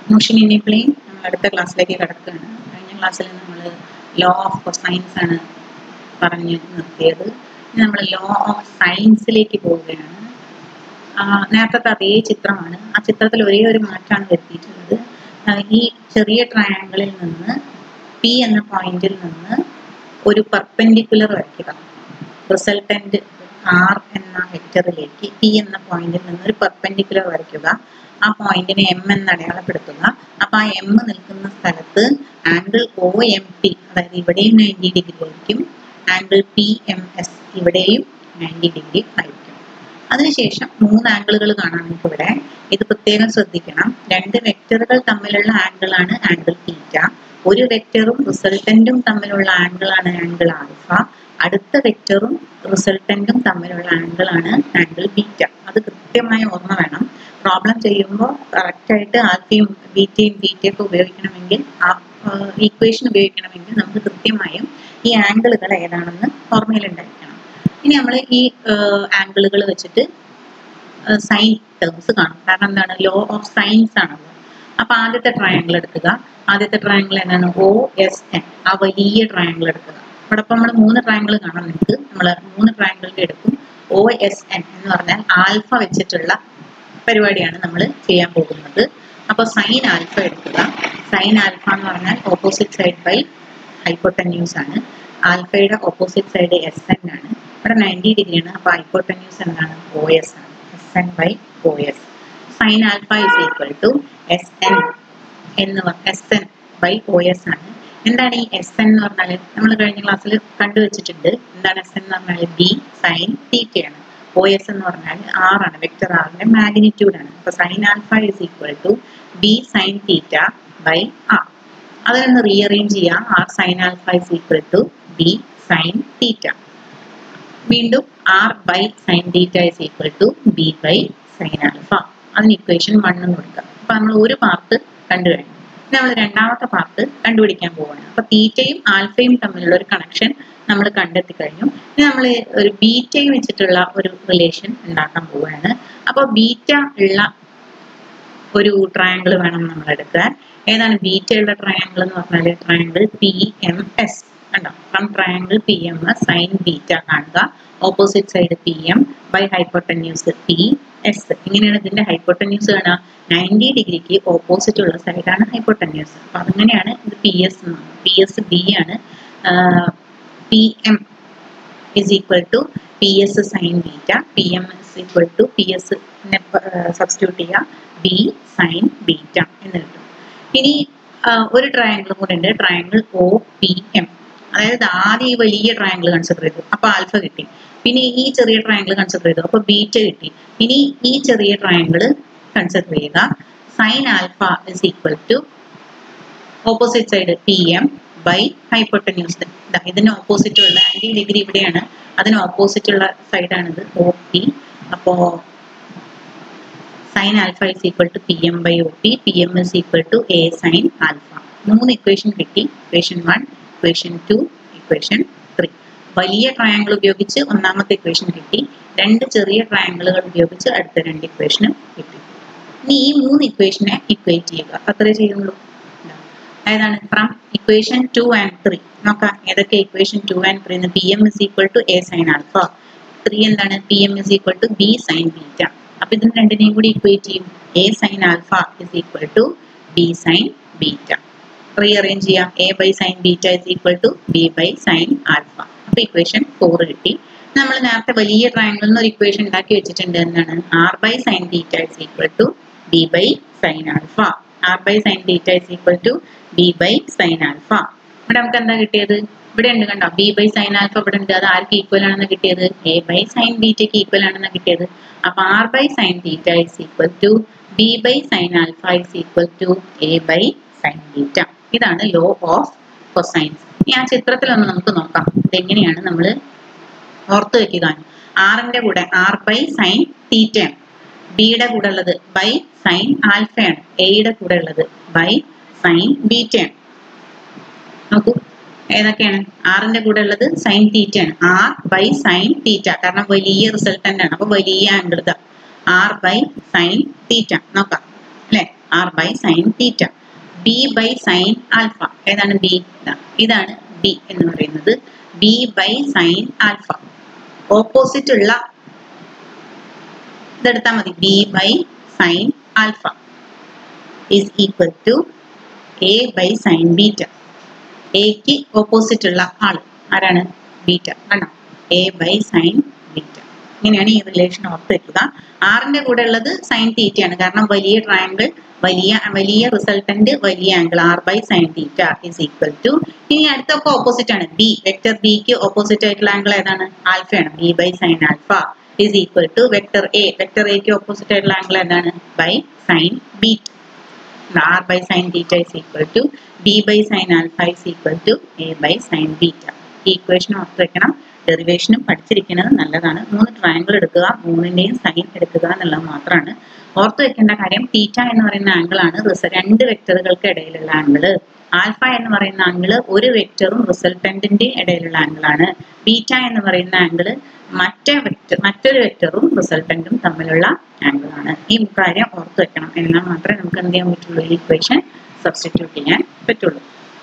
Motion ഇനിപ്പിളെയും നമ്മൾ അടുത്ത ക്ലാസ്സിലേക്ക് കിടക്കുകയാണ് കഴിഞ്ഞ ക്ലാസ്സിൽ നമ്മൾ ലോ ഓഫ് കൊസൈൻസ് ആണ് പറഞ്ഞ് നിർത്തിയത് ഇനി നമ്മൾ ലോ ഓഫ് സയൻസിലേക്ക് പോവുകയാണ് ആ, നേരത്തെ അതേ ചിത്രമാണ് ആ ചിത്രത്തിൽ ഒരേ ഒരു മാറ്റമാണ് വരുത്തിയിട്ടുള്ളത് ആ, ഈ ചെറിയ ട്രയാങ്കിളിൽ നിന്ന് പി എന്ന പോയിന്റിൽ നിന്ന് ഒരു പെർപെൻഡിക്കുലർ വരയ്ക്കുക റിസൾട്ടന്റ് ആർ എന്ന വെക്ടറിലേക്ക് പി എന്ന പോയിന്റിൽ നിന്ന് ഒരു പെർപെൻഡിക്കുലർ വരയ്ക്കുക ആ പോയിന്റിനെ എം എന്ന് അടയാളപ്പെടുത്തുക അപ്പൊ ആ എം നിൽക്കുന്ന സ്ഥലത്ത് ആംഗിൾ ഒ എം പി അതായത് ഇവിടെയും നയൻറ്റി ഡിഗ്രി ആയിരിക്കും ആംഗിൾ പി എം എസ് ഇവിടെയും നയൻറ്റി ഡിഗ്രി ആയിരിക്കും അതിനുശേഷം മൂന്ന് ആംഗിളുകൾ കാണാം നമുക്ക് ഇവിടെ ഇത് പ്രത്യേകം ശ്രദ്ധിക്കണം രണ്ട് വെക്ടറുകൾ തമ്മിലുള്ള ആംഗിൾ ആണ് ആംഗിൾ തീറ്റ ഒരു വെക്ടറും റിസൾട്ടന്റും തമ്മിലുള്ള ആംഗിൾ ആണ് ആംഗിൾ ആൽഫ അടുത്ത വെക്ടറും റിസൾട്ടന്റും തമ്മിലുള്ള ആംഗിൾ ആണ് ആംഗിൾ ബീറ്റ അത് കൃത്യമായി ഓർമ്മ വേണം പ്രോബ്ലം ചെയ്യുമ്പോൾ കറക്റ്റായിട്ട് ആൽഫയും ബീറ്റയും ബീറ്റയൊക്കെ ഉപയോഗിക്കണമെങ്കിൽ ആ ഈക്വേഷൻ ഉപയോഗിക്കണമെങ്കിൽ നമുക്ക് കൃത്യമായും ഈ ആംഗിളുകൾ ഏതാണെന്ന് ഓർമ്മയിലുണ്ടായിരിക്കണം ഇനി നമ്മൾ ഈ ആംഗിളുകൾ വെച്ചിട്ട് സൈൻ ടേംസ് കാണും കാരണം എന്താണ് ലോ ഓഫ് സൈൻസ് ആണല്ലോ അപ്പൊ ആദ്യത്തെ ട്രയാങ്കിൾ എടുക്കുക ആദ്യത്തെ ട്രയാങ്കിൾ എന്താണ് ഒ എസ് എൻ ആ വലിയ ട്രയാങ്കിൾ എടുക്കുക ഇവിടെ ഇപ്പൊ നമ്മൾ മൂന്ന് ട്രയാങ്കിൾ കാണാം നിങ്ങൾക്ക് നമ്മൾ മൂന്ന് ട്രയാങ്കിളിന്റെ എടുക്കും ഒ എസ് എൻ എന്ന് പറഞ്ഞാൽ ആൽഫ വെച്ചിട്ടുള്ള പരിപാടിയാണ് നമ്മൾ ചെയ്യാൻ പോകുന്നത് അപ്പോൾ സൈൻ ആൽഫ എടുക്കുക സൈൻ ആൽഫ എന്ന് പറഞ്ഞാൽ ഓപ്പോസിറ്റ് സൈഡ് ബൈ ഹൈപ്പോട്ടന്യൂസ് ആണ് ആൽഫയുടെ ഓപ്പോസിറ്റ് സൈഡ് എസ് എൻ ആണ് ഇവിടെ നയൻറ്റി ഡിഗ്രി ആണ് അപ്പോൾ ഹൈപ്പോട്ടന്യൂസ് എന്താണ് ഒ എസ് ആണ് S N by O S sine alpha is equal to S N എന്ന് S N by O S ആണ് എന്താണ് ഈ എസ് എൻ എന്ന് പറഞ്ഞാൽ നമ്മൾ കഴിഞ്ഞ ക്ലാസ്സിൽ കണ്ടുവച്ചിട്ടുണ്ട് എന്താണ് എസ് എൻ എന്ന് പറഞ്ഞാൽ ബി സൈൻ തീറ്റയാണ് ഒ എസ് എന്ന് പറഞ്ഞാൽ ആർ ആണ് വെക്ടർ ആറിന്റെ മാഗ്നിറ്റ്യൂഡ് ആണ് അപ്പൊ sine alpha is equal to B sine theta by R അതിനൊന്ന് റീഅറേഞ്ച് ചെയ്യാം R sine alpha is equal to B sine theta വീണ്ടും R by sine theta is equal to B by sine alpha അതിന് equation one കൊടുക്കുക അപ്പൊ നമ്മൾ ഒരു part കണ്ടു കഴിഞ്ഞു ഇനി നമ്മൾ രണ്ടാമത്തെ പാർട്ട് കണ്ടുപിടിക്കാൻ പോവാണ് അപ്പൊ തീറ്റയും ആൽഫയും തമ്മിലുള്ള ഒരു കണക്ഷൻ നമ്മൾ കണ്ടെത്തി കഴിഞ്ഞു ഇനി നമ്മൾ ഒരു ബീറ്റയും വെച്ചിട്ടുള്ള ഒരു റിലേഷൻ ഉണ്ടാക്കാൻ പോവുകയാണ് അപ്പൊ ബീറ്റ ഉള്ള ഒരു ട്രയാങ്കിൾ വേണം നമ്മൾ എടുക്കാൻ ഏതാണ് ബീറ്റയുള്ള ട്രയാങ്കിൾ എന്ന് പറഞ്ഞാൽ ട്രയാങ്കിൾ പി എം എസ് കണ്ടോ from triangle P M S sine beta കാണുക opposite side P M by hypotenuse P S ഇങ്ങനെയാണ് ഇതിന്റെ ഹൈപ്പോട്ടന്യൂസ് കാണുക നയൻറ്റി ഡിഗ്രിക്ക് ഓപ്പോസിറ്റ് ഉള്ള സൈഡാണ് ഹൈപ്പോട്ടന്യൂസ് അപ്പൊ അങ്ങനെയാണ് ഇത് P S P S B ആണ് P M is equal to P S sine beta P M is equal to P S substitute ചെയ്യുക ബി സൈൻ ബീറ്റ എന്ന് കിട്ടും ഇനി ആ, ഒരു ട്രയാങ്കിളും കൂടെ ഉണ്ട് ട്രയാങ്കിൾ ഒ പി എം അതായത് ആദ്യം ഈ വലിയ ട്രയാങ്കിൾ കൺസിഡർ ചെയ്തു അപ്പൊ ആൽഫ കിട്ടി പിന്നെ ഈ ചെറിയ ട്രയാങ്കിൾ കൺസിഡർ ചെയ്തു അപ്പൊ ബീറ്റ കിട്ടി ഇനി ഈ ചെറിയ ട്രയാങ്കിൾ കൺസിഡർ ചെയ്യുക sine alpha is equal to opposite side P M by hypotenuse ഇതിന് ഓപ്പോസിറ്റ് ഉള്ള ആന്റി ഡിഗ്രി ഇവിടെയാണ് അതിന് ഓപ്പോസിറ്റ് ഉള്ള സൈഡാണിത് ഒ പി അപ്പോ sine alpha is equal to P M by O P P M is equal to A sine alpha മൂന്ന് equation കിട്ടി equation one equation two equation three വലിയ ട്രയാങ്കിൾ ഉപയോഗിച്ച് ഒന്നാമത്തെ ഇക്വേഷൻ കിട്ടി രണ്ട് ചെറിയ ട്രയാങ്കിളുകൾ ഉപയോഗിച്ച് അടുത്ത രണ്ട് ഇക്വേഷനും കിട്ടി ഇനി ഈ മൂന്ന് ഇക്വേഷനെ ഇക്വേറ്റ് ചെയ്യുക അത്രേ ചെയ്യുള്ളൂ ഇതാ. ഏതാണ് from equation two and three നോക്കാം ഏതൊക്കെ equation two and three P M is equal to A sine alpha three എന്താണ് P M is equal to B sine beta അപ്പൊ ഇതിന് രണ്ടിനെയും കൂടി ഇക്വേറ്റ് ചെയ്യും A sine alpha is equal to B sine beta rearrange ചെയ്യാം A by sine beta is equal to B by sine alpha അപ്പൊ equation four കിട്ടി നമ്മൾ നേരത്തെ വലിയ ട്രയാങ്കിളിൽ നിന്ന് ഒരു ഇക്വേഷൻ ഉണ്ടാക്കി വെച്ചിട്ടുണ്ട് എന്താണ് R by sine beta is equal to B by sine alpha R by sine beta is equal to B by sine alpha ഇവിടെ നമുക്ക് എന്താ കിട്ടിയത് ഇവിടെ ഉണ്ട് കണ്ടോ ബി ബൈ സൈൻ ആൽഫ ഇവിടെ ഉണ്ട് അത് ആർക്ക് ഈക്വൽ ആണെന്ന് കിട്ടിയത് എ ബൈ സൈൻ ബീറ്റയ്ക്ക് ഈക്വൽ ആണെന്ന് കിട്ടിയത് അപ്പൊ R by sine beta is equal to B by sine alpha is equal to A by sine beta ഇതാണ് ലോ ഓഫ് കൊസൈൻസ് ഇനി ആ ചിത്രത്തിലൊന്ന് നമുക്ക് നോക്കാം ഇതെങ്ങനെയാണ് നമ്മൾ ഓർത്ത് വെക്കുക ആറിന്റെ കൂടെ ആർ ബൈ സൈൻ തീറ്റയാണ് ബിയുടെ കൂടെ ഉള്ളത് ബൈ സൈൻ ആൽഫയാണ് എയുടെ കൂടെ ഉള്ളത് ബൈ സൈൻ ബീറ്റയാണ് നോക്കൂ ഏതൊക്കെയാണ് ആറിന്റെ കൂടെ ഉള്ളത് സൈൻ തീറ്റയാണ് ആർ ബൈ സൈൻ തീറ്റ കാരണം വലിയ റിസൾട്ടന്റ് ആണ് അപ്പൊ വലിയ ആംഗിൾ ഇതാ ആർ ബൈ സൈൻ തീറ്റ നോക്കാം അല്ലെ R by sine theta B by sine alpha ഏതാണ് ബി ഇതാണ് ബി എന്ന് പറയുന്നത് B by sine alpha opposite ഉള്ള ഇതെടുത്താൽ മതി B by sine alpha is equal to A by sine beta എക്ക് ഓപ്പോസിറ്റ് ഉള്ള ആൾ ആരാണ് ബീറ്റ കണ്ടോ എ ബൈ സൈൻ ബീറ്റ ഇങ്ങനെയാണ് ഈ റിലേഷൻ ഓർത്ത് വെക്കുക ആറിന്റെ കൂടെ ഉള്ളത് സൈൻ തീറ്റയാണ് കാരണം വലിയ ട്രയാങ്കിൾ വലിയ വലിയ റിസൾട്ടന്റ് വലിയ angle R by sine theta is equal to ഇനി അടുത്തൊക്കെ ഓപ്പോസിറ്റ് ആണ് ബി വെക്ടർ ബിക്ക് ഓപ്പോസിറ്റ് ആയിട്ടുള്ള ആംഗിൾ ഏതാണ് ആൽഫയാണ് B by sine alpha is equal to vector A vector എക്ക് ഓപ്പോസിറ്റ് ആയിട്ടുള്ള ആംഗിൾ ഏതാണ് by sine beta R by sine theta is equal to B by sine alpha is equal to A by sine beta ഈ equation ഓർത്ത് വെക്കണം ഡെറിവേഷനും പഠിച്ചിരിക്കുന്നത് നല്ലതാണ് മൂന്ന് triangle എടുക്കുക മൂന്നിന്റെയും sign എടുക്കുക എന്നുള്ളത് മാത്രമാണ് ഓർത്ത് വെക്കേണ്ട കാര്യം തീറ്റ എന്ന് പറയുന്ന ആംഗിൾ ആണ് റിസ രണ്ട് വെക്ടറുകൾക്ക് ഇടയിലുള്ള ആംഗിള് ആൽഫ എന്ന് പറയുന്ന ആംഗിള് ഒരു വെക്ടറും റിസൾട്ടന്റിന്റെ ഇടയിലുള്ള ആംഗിൾ ആണ് ബീറ്റ എന്ന് പറയുന്ന ആംഗിള് മറ്റേ വെക്ടർ മറ്റൊരു വെക്ടറും റിസൾട്ടന്റും തമ്മിലുള്ള ആംഗിൾ ആണ് ഈ കാര്യം ഓർത്ത് വെക്കണം എന്നാൽ മാത്രമേ നമുക്ക് എന്ത് ചെയ്യാൻ പറ്റുള്ളൂ ഈ ഇക്വേഷൻ സബ്സ്റ്റിറ്റ്യൂട്ട് ചെയ്യാൻ പറ്റുള്ളൂ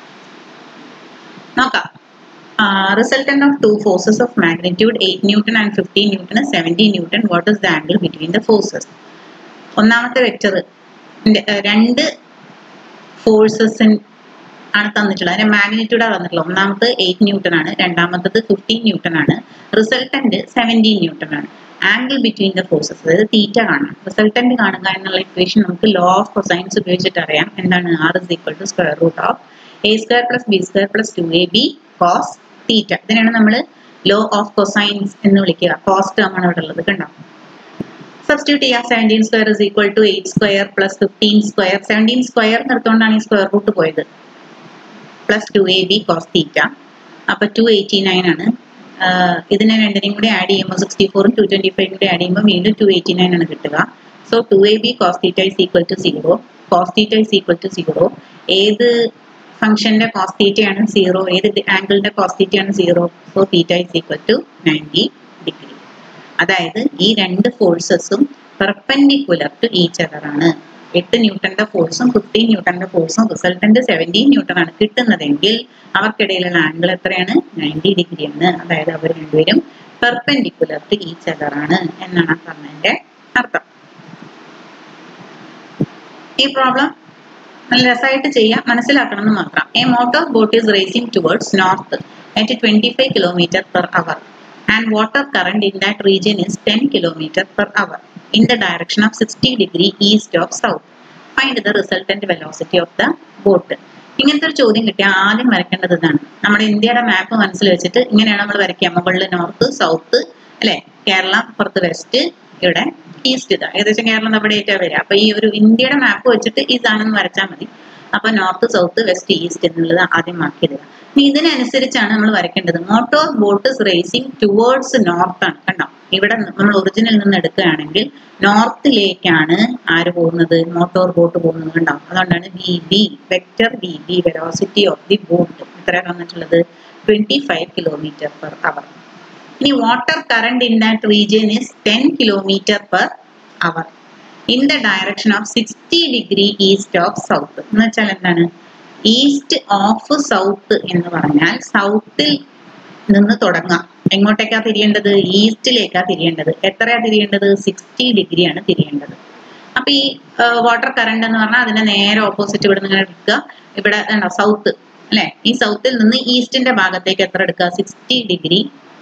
നോക്കാം resultant of two forces of magnitude 8 Newton and 15 Newton is 70 Newton. What is the angle between the forces? ഒന്നാമത്തെ വെക്ടർ രണ്ട് ഫോഴ്സസിൻ ആണ് തന്നിട്ടുള്ളത് അതിന്റെ മാഗ്നിറ്റ്യൂഡാണ് തന്നിട്ടുള്ളത് ഒന്നാമത് എയ്റ്റ് ന്യൂട്ടൺ ആണ് രണ്ടാമത്തത് ഫിഫ്റ്റീൻ ന്യൂട്ടൺ ആണ് റിസൾട്ടന്റ് സെവൻറ്റീൻ ന്യൂട്ടൺ ആണ് ആംഗിൾ ബിറ്റ്വീൻ ദ ഫോഴ്സസ് അതായത് തീറ്റ കാണാം റിസൾട്ടന്റ് കാണുക എന്നുള്ള ഇക്വേഷൻ നമുക്ക് ലോ ഓഫ് കൊസൈൻസ് ഉപയോഗിച്ചിട്ട് അറിയാം എന്താണ് R is equal to square root of A square plus B square plus two A B cos theta ഇതിനാണ് നമ്മൾ ലോ ഓഫ് കൊസൈൻസ് എന്ന് വിളിക്കുക കോസ് ടേം ആണ് ഇവിടെ ഉള്ളത് കണ്ടോ സബ്സ്റ്റിറ്റ്യൂട്ട് ചെയ്യാം seventeen square is equal to eight square plus fifteen square seventeen square നിർത്തുകൊണ്ടാണ് ഈ സ്ക്വയർ റൂട്ട് പോയത് plus two A B cos theta അപ്പൊ ടു എയ്റ്റി നയൻ ആണ് ഇതിനെ രണ്ടിനെയും കൂടി ആഡ് ചെയ്യുമ്പോൾ സിക്സ്റ്റി ഫോറും ടു ട്വന്റി ഫൈവും കൂടി ആഡ് ചെയ്യുമ്പോൾ വീണ്ടും ടു എയ്റ്റി നയൻ ആണ് കിട്ടുക so two A B cos theta is equal to zero cos theta is equal to zero ഏത് ഫംഗ്ഷന്റെ കോസ് തീറ്റയാണ് സീറോ ഏത് ആംഗിളിന്റെ കോസ് തീറ്റയാണ് zero so theta is equal to ninety degree അതായത് ഈ രണ്ട് ഫോഴ്സസും പെർപെൻഡിക്കുലർ ടു ഈച്ച് അതർ ആണ് എട്ട് ന്യൂട്ടന്റെ ഫോഴ്സും ഫിഫ്റ്റീൻ ന്യൂട്ടന്റെ ഫോഴ്സും റിസൾട്ടന്റ് സെവൻറ്റീൻ ന്യൂട്ടൺ ആണ് കിട്ടുന്നതെങ്കിൽ അവർക്കിടയിലുള്ള ആംഗിൾ എത്രയാണ് നയൻറ്റി ഡിഗ്രി ആണ് അതായത് അവർ രണ്ടുപേരും പെർപെൻഡിക്കുലർ ടു ഈച്ച് അതർ ആണ് എന്നാണ് പറഞ്ഞതിന്റെ അർത്ഥം ഈ പ്രോബ്ലം നല്ല രസമായിട്ട് ചെയ്യാം മനസ്സിലാക്കണം എന്ന് മാത്രം a motor boat is racing towards north at twenty five kilometer per hour and water current in that region is ten kilometer per hour in the direction of sixty degree east of south find the resultant velocity of the boat ഇങ്ങനത്തെ ഒരു ചോദ്യം കിട്ടിയാൽ ആദ്യം വരയ്ക്കേണ്ടത് ഇതാണ് നമ്മുടെ ഇന്ത്യയുടെ മാപ്പ് മനസ്സിൽ വെച്ചിട്ട് ഇങ്ങനെയാണ് നമ്മൾ വരയ്ക്കുക മുകളിൽ നോർത്ത് സൗത്ത് അല്ലെ കേരള പുറത്ത് വെസ്റ്റ് ഇവിടെ ഈസ്റ്റ് ഇതാ ഏകദേശം കേരളം നമ്മുടെ ഏറ്റവും വരിക അപ്പൊ ഈ ഒരു ഇന്ത്യയുടെ മാപ്പ് വെച്ചിട്ട് ഇതാണെന്ന് വരച്ചാൽ മതി അപ്പൊ നോർത്ത് സൗത്ത് വെസ്റ്റ് ഈസ്റ്റ് എന്നുള്ളത് ആദ്യം മാർക്ക് ചെയ്തിടുക ഇനി ഇതിനനുസരിച്ചാണ് നമ്മൾ വരയ്ക്കേണ്ടത് motor boat racing towards north ആണ് കണ്ടോ ഇവിടെ നമ്മൾ ഒറിജിനിൽ നിന്ന് എടുക്കുകയാണെങ്കിൽ നോർത്തിലേക്കാണ് ആര് പോകുന്നത് മോട്ടോർ ബോട്ട് പോകുന്നത് കണ്ടോ അതുകൊണ്ടാണ് V B vector V B velocity of the boat എത്ര തന്നിട്ടുള്ളത് twenty five kilometer per hour ഇനി water current in that region is ten kilometer per hour in the direction of sixty degree east of south എന്ന് വെച്ചാൽ എന്താണ് east of south എന്ന് പറഞ്ഞാൽ സൗത്തിൽ നിന്ന് തുടങ്ങാം എങ്ങോട്ടേക്കാ തിരിയേണ്ടത് ഈസ്റ്റിലേക്കാ തിരിയേണ്ടത് എത്രയാ തിരിയേണ്ടത് സിക്സ്റ്റി ഡിഗ്രിയാണ് തിരിയേണ്ടത് അപ്പൊ ഈ വാട്ടർ കറണ്ട് എന്ന് പറഞ്ഞാൽ അതിന്റെ നേരെ ഓപ്പോസിറ്റ് ഇവിടെ നിന്ന് എടുക്കുക ഇവിടെ സൗത്ത് അല്ലെ ഈ സൗത്തിൽ നിന്ന് ഈസ്റ്റിന്റെ ഭാഗത്തേക്ക് എത്ര എടുക്കുക സിക്സ്റ്റി ഡിഗ്രി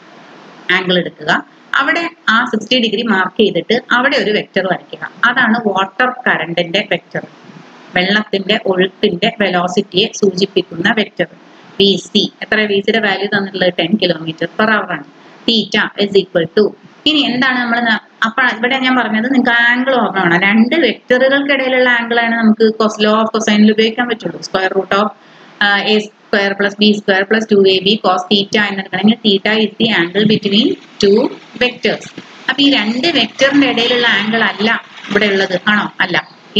ആംഗിൾ എടുക്കുക അവിടെ ആ സിക്സ്റ്റി ഡിഗ്രി മാർക്ക് ചെയ്തിട്ട് അവിടെ ഒരു വെക്ടർ വരയ്ക്കുക അതാണ് വാട്ടർ കറണ്ടിന്റെ വെക്ടർ വെള്ളത്തിന്റെ ഒഴുക്കിന്റെ വെലോസിറ്റിയെ സൂചിപ്പിക്കുന്ന വെക്ടർ വി സി എത്ര വി സിയുടെ വാല്യൂ തന്നിട്ടുള്ളത് ടെൻ കിലോമീറ്റർ പെർ അവർ ആണ് തീറ്റ ഇസ് ഈക്വൽ ടു ഇനി എന്താണ് നമ്മൾ അപ്പൊ ഇവിടെ ഞാൻ പറഞ്ഞത് നിങ്ങൾക്ക് ആംഗിൾ ഓർമ്മ വേണം രണ്ട് വെക്ടറുകൾക്കിടയിലുള്ള ആംഗിൾ ആണ് നമുക്ക് ലോ ഓഫ് കൊസൈനിൽ ഉപയോഗിക്കാൻ പറ്റുള്ളൂ square root of A square plus B square plus two A B cos theta എന്നെടുക്കണമെങ്കിൽ theta is the angle between two vectors അപ്പൊ ഈ രണ്ട് വെക്ടറിന്റെ ഇടയിലുള്ള ആംഗിൾ അല്ല ഇവിടെ ഉള്ളത് ആണോ അല്ല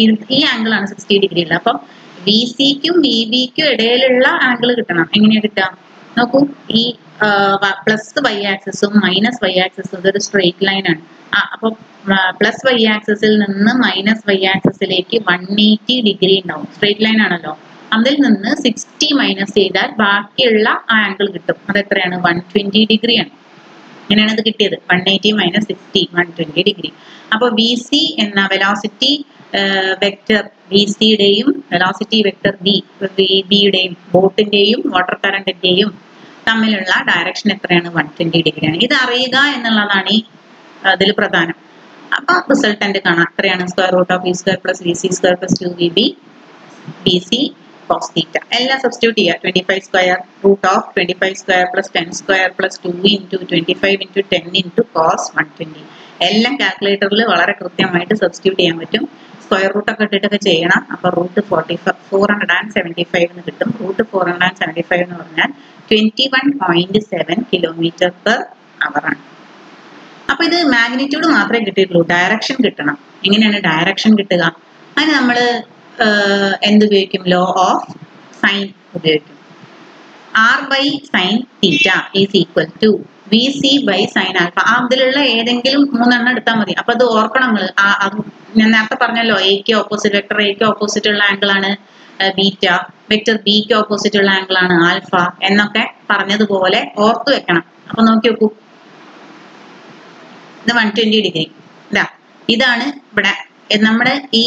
ഈ ആംഗിൾ ആണ് സിക്സ്റ്റി ഡിഗ്രി ഉള്ളത് അപ്പം വി സിക്കും വി ബിക്കും ഇടയിലുള്ള ആംഗിൾ കിട്ടണം എങ്ങനെയാ കിട്ടുക നോക്കൂ ഈ പ്ലസ് വൈ ആക്സിസും മൈനസ് വൈ ആക്സിസും ഇതൊരു സ്ട്രെയിറ്റ് ലൈൻ ആണ് അപ്പൊ പ്ലസ് വൈ ആക്സിസിൽ നിന്ന് മൈനസ് വൈ ആക്സിസിലേക്ക് വൺ എയ്റ്റി ഡിഗ്രി ഉണ്ടാവും സ്ട്രേറ്റ് ലൈൻ ആണല്ലോ അതിൽ നിന്ന് സിക്സ്റ്റി മൈനസ് ചെയ്താൽ ബാക്കിയുള്ള ആ ആംഗിൾ കിട്ടും അത് എത്രയാണ് വൺ ട്വന്റി ഡിഗ്രി ആണ് ഇങ്ങനെയാണ് ഇത് കിട്ടിയത് one eighty minus sixty one twenty degree അപ്പൊ വി സി എന്ന വെലോസിറ്റി വെക്ടർ വി സിയുടെയും വെലോസിറ്റി വെക്ടർ ബി ബിയുടെയും ബോട്ടിന്റെയും വാട്ടർ കറണ്ടിന്റെയും തമ്മിലുള്ള ഡയറക്ഷൻ എത്രയാണ് വൺ ട്വന്റി ഡിഗ്രിയാണ് ഇത് അറിയുക എന്നുള്ളതാണ് ഈ അതിൽ പ്രധാനം അപ്പൊ റിസൾട്ടന്റ് കാണാം എത്രയാണ് square root of V square plus V C square plus two V B B C cos theta എല്ലാം സബ്സ്റ്റിറ്റ്യൂട്ട് ചെയ്യുക twenty five square root of twenty five square plus ten square plus two into twenty five into ten into cos one twenty എല്ലാം കാൽക്കുലേറ്ററിൽ വളരെ കൃത്യമായിട്ട് substitute ചെയ്യാൻ പറ്റും square root ഒക്കെ ഇട്ടിട്ടൊക്കെ ചെയ്യണം അപ്പൊ root forty four hundred and seventy five എന്ന് കിട്ടും root four hundred and seventy five എന്ന് പറഞ്ഞാൽ twenty one point seven kilometer per hour ആണ് അപ്പൊ ഇത് മാഗ്നിറ്റ്യൂഡ് മാത്രമേ കിട്ടിയിട്ടുള്ളൂ ഡയറക്ഷൻ കിട്ടണം എങ്ങനെയാണ് ഡയറക്ഷൻ കിട്ടുക അതിന് നമ്മൾ എന്തുപയോഗിക്കും ലോ ഓഫ് സൈൻ ഉപയോഗിക്കും R by sine theta is equal to V C by sine alpha ആ അതിലുള്ള ഏതെങ്കിലും മൂന്നെണ്ണം എടുത്താൽ മതി അപ്പൊ അത് ഓർക്കണം നിങ്ങൾ ഞാൻ നേരത്തെ പറഞ്ഞല്ലോ എക്ക് ഓപ്പോസിറ്റ് വെക്ടർ എക്ക് ഓപ്പോസിറ്റ് ഉള്ള ആംഗിൾ ആണ് ബീറ്റ വെക്ടർ ബിക്ക് ഓപ്പോസിറ്റ് ഉള്ള ആംഗിൾ ആണ് ആൽഫ എന്നൊക്കെ പറഞ്ഞതുപോലെ ഓർത്തു വെക്കണം അപ്പൊ നോക്കി നോക്കൂ ഇത് വൺ ട്വന്റി ഡിഗ്രി ഇതാ ഇതാണ് ഇവിടെ നമ്മുടെ ഈ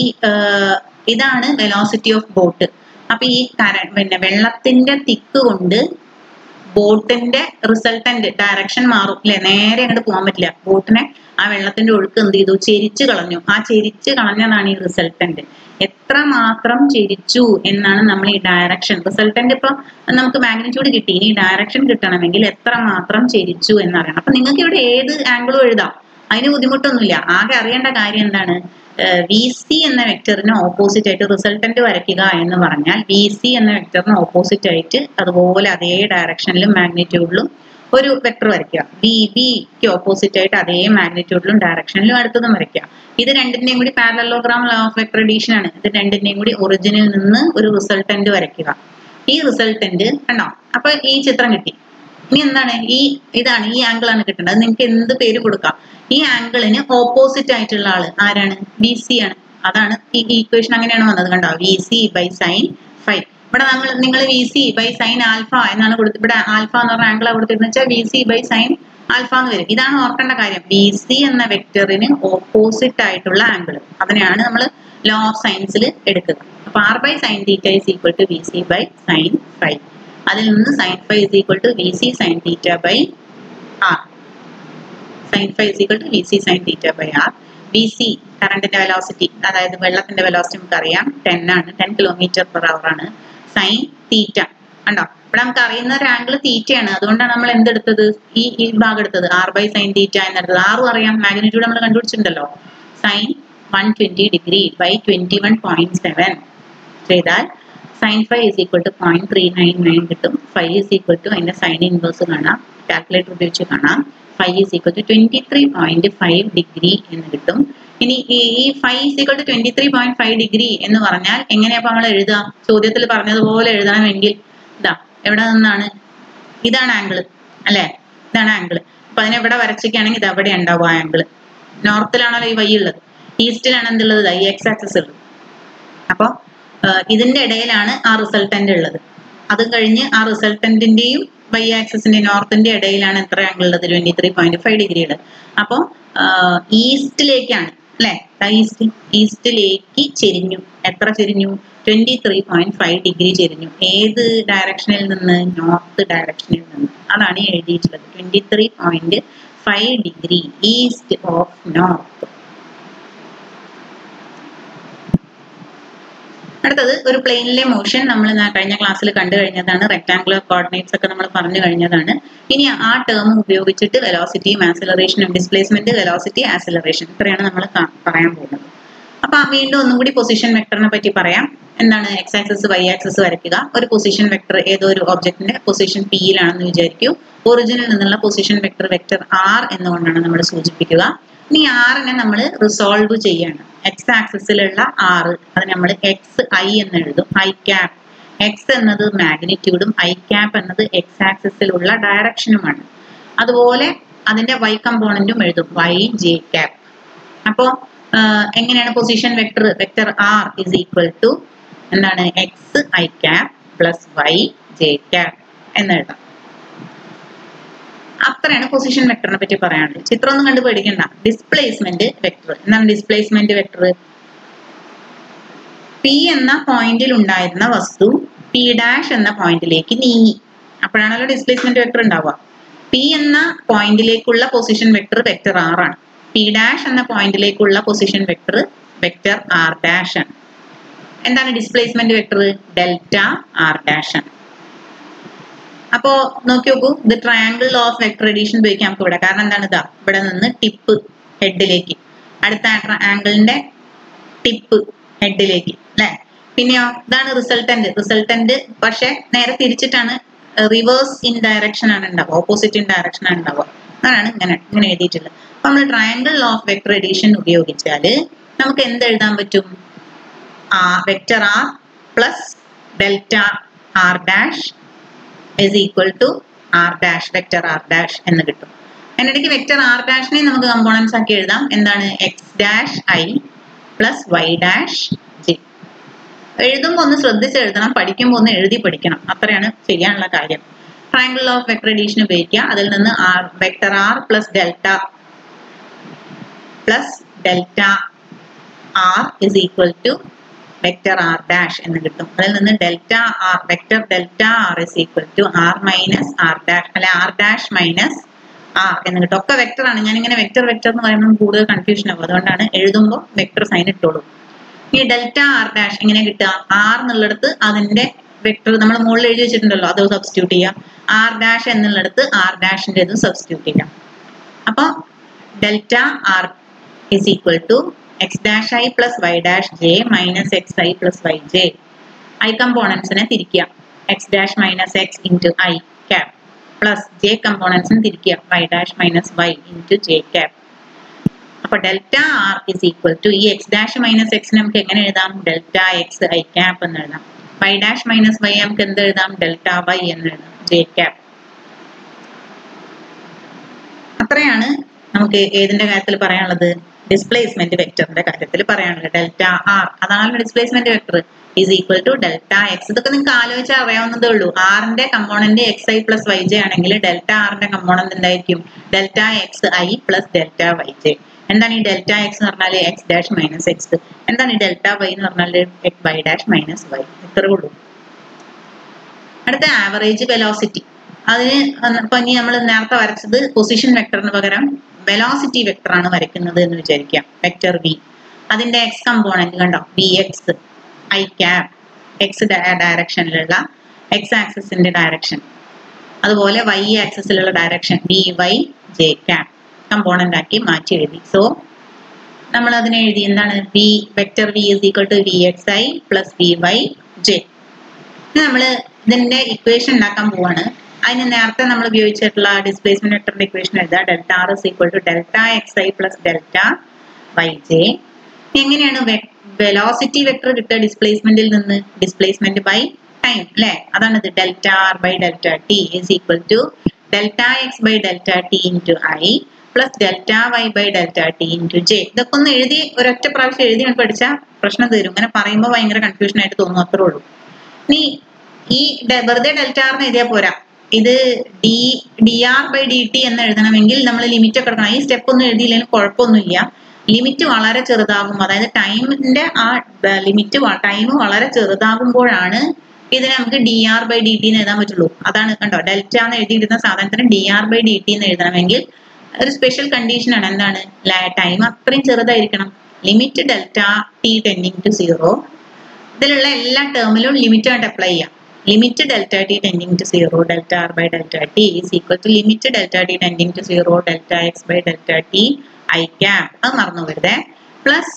ഇതാണ് വെലോസിറ്റി ഓഫ് ബോട്ട് അപ്പൊ ഈ കര പിന്നെ വെള്ളത്തിന്റെ തിക്ക് കൊണ്ട് ബോട്ടിന്റെ റിസൾട്ടന്റ് ഡയറക്ഷൻ മാറും അല്ലെ നേരെ അങ്ങോട്ട് പോകാൻ പറ്റില്ല ബോട്ടിനെ ആ വെള്ളത്തിന്റെ ഒഴുക്ക് എന്ത് ചെയ്തു ചെരിച്ചു കളഞ്ഞു ആ ചെരിച്ചു കളഞ്ഞതാണ് ഈ റിസൾട്ടന്റ് എത്ര മാത്രം ചെരിച്ചു എന്നാണ് നമ്മൾ ഈ ഡയറക്ഷൻ റിസൾട്ടന്റ് ഇപ്പൊ നമുക്ക് മാഗ്നിറ്റ്യൂഡ് കിട്ടി ഇനി ഡയറക്ഷൻ കിട്ടണമെങ്കിൽ എത്ര മാത്രം ചെരിച്ചു എന്നറിയണം അപ്പൊ നിങ്ങൾക്ക് ഇവിടെ ഏത് ആംഗിളും എഴുതാം അതിന് ബുദ്ധിമുട്ടൊന്നുമില്ല ആകെ അറിയേണ്ട കാര്യം എന്താണ് വി സി എന്ന വെക്ടറിന് ഓപ്പോസിറ്റ് ആയിട്ട് റിസൾട്ടന്റ് വരയ്ക്കുക എന്ന് പറഞ്ഞാൽ വി സി എന്ന വെക്ടറിന് ഓപ്പോസിറ്റ് ആയിട്ട് അതുപോലെ അതേ ഡയറക്ഷനിലും മാഗ്നിറ്റ്യൂഡിലും ഒരു വെക്ടർ വരയ്ക്കുക ബി ബിക്ക് ഓപ്പോസിറ്റ് ആയിട്ട് അതേ മാഗ്നിറ്റ്യൂഡിലും ഡയറക്ഷനിലും അടുത്തതും വരയ്ക്കുക ഇത് രണ്ടിന്റെയും കൂടി parallelogram law of vector addition ആണ് ഇത് രണ്ടിന്റെയും കൂടി ഒറിജിനിൽ നിന്ന് ഒരു റിസൾട്ടന്റ് വരയ്ക്കുക ഈ റിസൾട്ടന്റ് കണ്ടോ അപ്പൊ ഈ ചിത്രം കിട്ടി ഇനി എന്താണ് ഈ ഇതാണ് ഈ ആംഗിൾ ആണ് കിട്ടേണ്ടത് നിങ്ങൾക്ക് എന്ത് പേര് കൊടുക്കാം ഈ ആംഗിളിന് ഓപ്പോസിറ്റ് ആയിട്ടുള്ള ആള് ആരാണ് ബി സി ആണ് അതാണ് ഈ ഈക്വേഷൻ അങ്ങനെയാണ് വന്നത് കണ്ടോ V C by sine five ഇവിടെ നമ്മൾ നിങ്ങൾ V C by sine alpha എന്നാണ് കൊടുത്ത് ഇവിടെ ആൽഫ എന്ന് പറഞ്ഞ ആംഗിളാണ് കൊടുത്തിരുന്നത് വെച്ചാൽ V C by sine alpha എന്ന് വരും ഇതാണ് ഓർക്കേണ്ട കാര്യം ബി സി എന്ന വെക്ടറിന് ഓപ്പോസിറ്റ് ആയിട്ടുള്ള ആംഗിൾ അതിനെയാണ് നമ്മൾ ലോ ഓഫ് സയൻസിൽ എടുക്കുക അപ്പൊ R by sine theta is equal to V C by sine five അതിൽ നിന്ന് sine five is equal to V C sine theta by R sine five is equal to V C sine theta by R V C കറണ്ടിന്റെ velocity അതായത് വെള്ളത്തിന്റെ velocity നമുക്കറിയാം ten ആണ് ten kilometer per hour ആണ് sine theta കണ്ടോ ഇവിടെ നമുക്ക് അറിയുന്ന ഒരു ആംഗിൾ തീറ്റയാണ് അതുകൊണ്ടാണ് നമ്മൾ എന്തെടുത്തത് ഈ ഈ ഭാഗം എടുത്തത് ആർ ബൈ സൈൻ തീറ്റ എന്നെടുത്തത് ആറും അറിയാം മാഗ്നിറ്റ്യൂഡ് നമ്മൾ കണ്ടുപിടിച്ചിട്ടുണ്ടല്ലോ sine one twenty degree by twenty one point seven ചെയ്താൽ sine five is equal to point three nine nine കിട്ടും ഫൈവ് ഇസ് ഈക്വൽ ടു അതിന്റെ സൈൻ ഇൻവേഴ്സ് കാണാം കാൽക്കുലേറ്റർ ഉപയോഗിച്ച് കാണാം five is equal to twenty three point five degree എന്ന് കിട്ടും ഇനി ഈ five is equal to twenty three point five degree എന്ന് പറഞ്ഞാൽ എങ്ങനെയാ നമ്മൾ എഴുതുക ചോദ്യത്തിൽ പറഞ്ഞതുപോലെ എഴുതണമെങ്കിൽ ഇതാ എവിടെ നിന്നാണ് ഇതാണ് ആംഗിൾ അല്ലെ ഇതാണ് ആംഗിൾ അപ്പൊ അതിനെ ഇവിടെ വരച്ചൊക്കെയാണെങ്കിൽ ഇത് അവിടെ ഉണ്ടാവും ആ ആംഗിൾ നോർത്തിലാണല്ലോ ഈ വൈ ഉള്ളത് ഈസ്റ്റിലാണ് എന്തുള്ളത് ഈ എക്സ് ആക്സസ് ഉള്ളത് അപ്പൊ ഇതിന്റെ ഇടയിലാണ് ആ റിസൾട്ടന്റ് ഉള്ളത് അത് കഴിഞ്ഞ് ആ റിസൾട്ടന്റിന്റെയും വൈ ആക്സിന്റെ നോർത്തിന്റെ ഇടയിലാണ് എത്ര ആംഗിൾ ഉള്ളത് twenty three point five degree ഉള്ളത് അപ്പോൾ ഈസ്റ്റിലേക്കാണ് അല്ലെ ഈസ്റ്റ് ഈസ്റ്റിലേക്ക് ചെരിഞ്ഞു എത്ര ചെരിഞ്ഞു twenty three point five degree ചെരിഞ്ഞു ഏത് ഡയറക്ഷനിൽ നിന്ന് നോർത്ത് ഡയറക്ഷനിൽ നിന്ന് അതാണ് എഴുതിയിട്ടുള്ളത് twenty three point five degree east of north അടുത്തത് ഒരു പ്ലെയിനിലെ മോഷൻ നമ്മൾ കഴിഞ്ഞ ക്ലാസ്സിൽ കണ്ടു കഴിഞ്ഞതാണ് റെക്ടാങ്കുലർ കോർഡിനേറ്റ്സ് ഒക്കെ നമ്മൾ പറഞ്ഞു കഴിഞ്ഞതാണ് ഇനി ആ ടേം ഉപയോഗിച്ചിട്ട് വെലോസിറ്റിയും ആക്സിലറേഷനും ഡിസ്പ്ലേസ്മെന്റ് വെലോസിറ്റി ആക്സിലറേഷൻ ഇത്രയാണ് നമ്മൾ പറയാൻ പോകുന്നത് അപ്പൊ വീണ്ടും ഒന്നും കൂടി പൊസിഷൻ വെക്ടറിനെ പറ്റി പറയാം എന്താണ് എക്സ് ആക്സസ് വൈ ആക്സസ് വരയ്ക്കുക ഒരു പൊസിഷൻ വെക്ടർ ഏതോ ഒരു ഒബ്ജക്റ്റിന്റെ പൊസിഷൻ പിയിലാണെന്ന് വിചാരിക്കൂ ഒറിജിനിൽ നിന്നുള്ള പൊസിഷൻ വെക്ടർ വെക്ടർ ആർ എന്നുകൊണ്ടാണ് നമ്മൾ സൂചിപ്പിക്കുക ഇനി ആറിനെ നമ്മൾ റിസോൾവ് ചെയ്യാണ് എക്സ് ആക്സിസിലുള്ള ആറ് അത് നമ്മൾ എക്സ് ഐ എന്ന് എഴുതും ഐ ക്യാപ് എക്സ് എന്നത് മാഗ്നിറ്റ്യൂഡും ഐ ക്യാപ് എന്നത് എക്സ് ആക്സിസിലുള്ള ഡയറക്ഷനുമാണ് അതുപോലെ അതിന്റെ വൈ കമ്പോണന്റും എഴുതും വൈ ജെ ക്യാപ് അപ്പോ എങ്ങനെയാണ് position vector vector R is equal to എന്താണ് X I cap plus Y J cap എന്ന് എഴുതാം അത്രയാണ് പൊസിഷൻ വെക്ടറിനെ പറ്റി പറയാനുള്ളത് ചിത്രം ഒന്നും കണ്ട് പേടിക്കണ്ട ഡിസ്പ്ലേസ്മെന്റ് വെക്ടർ എന്താണ് ഡിസ്പ്ലേസ്മെന്റ് വെക്ടർ പി എന്ന പോയിന്റിൽ ഉണ്ടായിരുന്ന വസ്തു പി ഡാഷ് എന്ന പോയിന്റിലേക്ക് നീങ്ങി അപ്പോഴാണല്ലോ ഡിസ്പ്ലേസ്മെന്റ് വെക്ടർ ഉണ്ടാവുക പി എന്ന പോയിന്റിലേക്കുള്ള പൊസിഷൻ വെക്ടർ വെക്ടർ ആർ ആണ് പി ഡാഷ് എന്ന പോയിന്റിലേക്കുള്ള position vector vector R dash ആണ് എന്താണ് displacement vector delta R dash ആണ് അപ്പോ നോക്കി നോക്കൂ ഇത് ട്രയാങ്കിൾ ഓഫ് വെക്ടർ എഡീഷൻ ഉപയോഗിക്കാം നമുക്ക് ഇവിടെ കാരണം എന്താണ് ഇതാ ഇവിടെ നിന്ന് ടിപ്പ് ഹെഡിലേക്ക് അടുത്ത ആംഗിളിന്റെ ടിപ്പ് ഹെഡിലേക്ക് അല്ലെ പിന്നെയോ ഇതാണ് റിസൾട്ടന്റ് റിസൾട്ടന്റ് പക്ഷെ നേരെ തിരിച്ചിട്ടാണ് റിവേഴ്സ് ഇൻ ഡയറക്ഷൻ ആണ് ഉണ്ടാവുക ഓപ്പോസിറ്റ് ഇൻ ഡയറക്ഷൻ ആണ് ഉണ്ടാവുക അതാണ് ഇങ്ങനെ ഇങ്ങനെ എഴുതിയിട്ടുള്ളത് അപ്പൊ നമ്മൾ ട്രയാങ്കിൾ ഓഫ് വെക്ടർ എഡീഷൻ ഉപയോഗിച്ചാൽ നമുക്ക് എന്ത് എഴുതാൻ പറ്റും ആ vector R plus delta R dash is equal to r dash vector r dash എന്ന് കിട്ടും അതിനിടയ്ക്ക് വെക്ടർ ആർ ഡാഷിനെ നമുക്ക് കമ്പോണൻസ് ആക്കി എഴുതാം എന്താണ് X dash I plus Y dash G എഴുതുമ്പോൾ ഒന്ന് ശ്രദ്ധിച്ച് എഴുതണം പഠിക്കുമ്പോൾ ഒന്ന് എഴുതി പഠിക്കണം അത്രയാണ് ചെയ്യാനുള്ള കാര്യം ട്രയാങ്കിൾ ഓഫ് വെക്ടർ എഡീഷൻ ഉപയോഗിക്കുക അതിൽ നിന്ന് R vector R plus delta plus delta R is equal to vector R dash എന്ന് കിട്ടും അതിൽ നിന്ന് delta R vector delta R is equal to R minus R dash അല്ലെ ആർ ഡാഷ് മൈനസ് ആർ എന്ന് കിട്ടും ഒക്കെ വെക്ടർ ആണ് ഞാൻ ഇങ്ങനെ വെക്ടർ വെക്ടർ എന്ന് പറയുമ്പോൾ കൂടുതൽ കൺഫ്യൂഷൻ ആവും അതുകൊണ്ടാണ് എഴുതുമ്പോൾ വെക്ടർ സൈൻ ഇട്ടോളൂ ഈ ഡെൽറ്റ ആർ ഡാഷ് എങ്ങനെ കിട്ടുക ആർ എന്നുള്ളിടത്ത് അതിന്റെ വെക്ടർ നമ്മൾ മുകളിൽ എഴുതി വെച്ചിട്ടുണ്ടല്ലോ അത് സബ്സ്റ്റിറ്റ്യൂട്ട് ചെയ്യാം ആർ ഡാഷ് എന്നുള്ളിടത്ത് ആർ ഡാഷിന്റെ ഇത് സബ്സ്റ്റിറ്റ്യൂട്ട് ചെയ്യാം അപ്പൊ delta R is equal to X dash I plus Y dash J minus X I plus Y J I കമ്പോണൻസിനെ തിരിക്കുക X dash minus X into I cap plus J കമ്പോണൻസിന് തിരിക്കുക Y dash minus Y into J cap അപ്പൊ delta R is equal to ഈ X dash minus X നമുക്ക് എങ്ങനെ എഴുതാം delta X I cap എന്ന് എഴുതാം വൈ ഡാഷ് മൈനസ് വൈ നമുക്ക് എന്ത് എഴുതാം ഡെൽറ്റ വൈ എന്ന് എഴുതാം ജെ ക്യാപ് അത്രയാണ് നമുക്ക് ഏതിന്റെ കാര്യത്തിൽ പറയാനുള്ളത് ഡിസ്പ്ലേസ്മെന്റ് വെക്ടറിന്റെ കാര്യത്തിൽ പറയാനുള്ളത് ഡെൽറ്റ ആർ അതാണ് displacement vector is equal to delta X ഇതൊക്കെ നിങ്ങൾക്ക് ആലോചിച്ചാൽ അറിയാവുന്നതേ ഉള്ളൂ ആറിന്റെ component X I plus Y J ആണെങ്കിൽ ഡെൽറ്റ ആറിന്റെ കമ്പോണന്റ് എന്തായിരിക്കും delta X I plus delta Y J എന്താണ് ഈ ഡെൽറ്റ എക്സ് എന്ന് പറഞ്ഞാൽ എക്സ് ഡാഷ് മൈനസ് എക്സ് എന്താണ് ഈ ഡെൽറ്റ വൈ എന്ന് പറഞ്ഞാൽ വൈ ഡാഷ് മൈനസ് വൈ ഇത്രേ ഉള്ളൂ അടുത്ത ആവറേജ് വെലോസിറ്റി അതിന് ഇപ്പൊ ഇനി നമ്മൾ നേരത്തെ വരച്ചത് പൊസിഷൻ വെക്ടറിന് പകരം വെലോസിറ്റി വെക്ടർ ആണ് വരയ്ക്കുന്നത് എന്ന് വിചാരിക്കാം വെക്ടർ വി അതിന്റെ എക്സ് കമ്പോണന്റ് കണ്ടോ V X I cap X ഡയറക്ഷനിലുള്ള എക്സ് ആക്സിസിന്റെ ഡയറക്ഷൻ അതുപോലെ വൈ ആക്സിസിലുള്ള direction V Y J cap component ആക്കി മാറ്റി എഴുതി സോ നമ്മൾ അതിനെ എഴുതി എന്താണ് V vector V is equal to V X I plus V Y J നമ്മൾ ഇതിന്റെ ഇക്വേഷൻ ഉണ്ടാക്കാൻ പോവാണ് അതിന് നേരത്തെ നമ്മൾ ഉപയോഗിച്ചിട്ടുള്ള ഡിസ്പ്ലേസ്മെന്റ് വെക്ടറിന്റെ ഇക്വേഷൻ എഴുതുക delta R is equal to delta X I plus delta Y J എങ്ങനെയാണ് വെലോസിറ്റി വെക്ടർ കിട്ടുക ഡിസ്പ്ലേസ്മെന്റിൽ നിന്ന് ഡിസ്പ്ലേസ്മെന്റ് ബൈ ടൈം അല്ലെ അതാണ് ഇത് delta R by delta T is equal to delta X by delta T into I plus delta Y by delta T into J ഇതൊക്കെ ഒന്ന് എഴുതി ഒരൊറ്റ പ്രാവശ്യം എഴുതി പഠിച്ചാൽ പ്രശ്നം തീരും ഇങ്ങനെ പറയുമ്പോൾ ഭയങ്കര കൺഫ്യൂഷൻ ആയിട്ട് തോന്നും അത്രേ ഉള്ളൂ ഇനി ഈ വെറുതെ ഡെൽറ്റ ആറിന് എഴുതിയാൽ പോരാ ഇത് D D R by D T എന്ന് എഴുതണമെങ്കിൽ നമ്മൾ ലിമിറ്റ് ഒക്കെ എടുക്കണം ഈ സ്റ്റെപ്പ് ഒന്നും എഴുതിയില്ലെങ്കിൽ കുഴപ്പമൊന്നുമില്ല ലിമിറ്റ് വളരെ ചെറുതാകും അതായത് ടൈമിന്റെ ആ ലിമിറ്റ് ടൈം വളരെ ചെറുതാകുമ്പോഴാണ് ഇതിനെ നമുക്ക് D R by D T എന്ന് എഴുതാൻ പറ്റുള്ളൂ അതാണ് കണ്ടോ ഡെൽറ്റ എന്ന് എഴുതിയിരുന്ന സാധനത്തിന് D R by D T എന്ന് എഴുതണമെങ്കിൽ ഒരു സ്പെഷ്യൽ കണ്ടീഷൻ ആണ് എന്താണ് ടൈം അത്രയും ചെറുതായിരിക്കണം limit delta T tending to zero ഇതിലുള്ള എല്ലാ ടേമിലും ലിമിറ്റ് ആയിട്ട് അപ്ലൈ ചെയ്യാം limit delta T tending to zero delta R by delta T is equal to limit delta T tending to zero delta X by delta T I cap അത് മറന്നു വരുതേ plus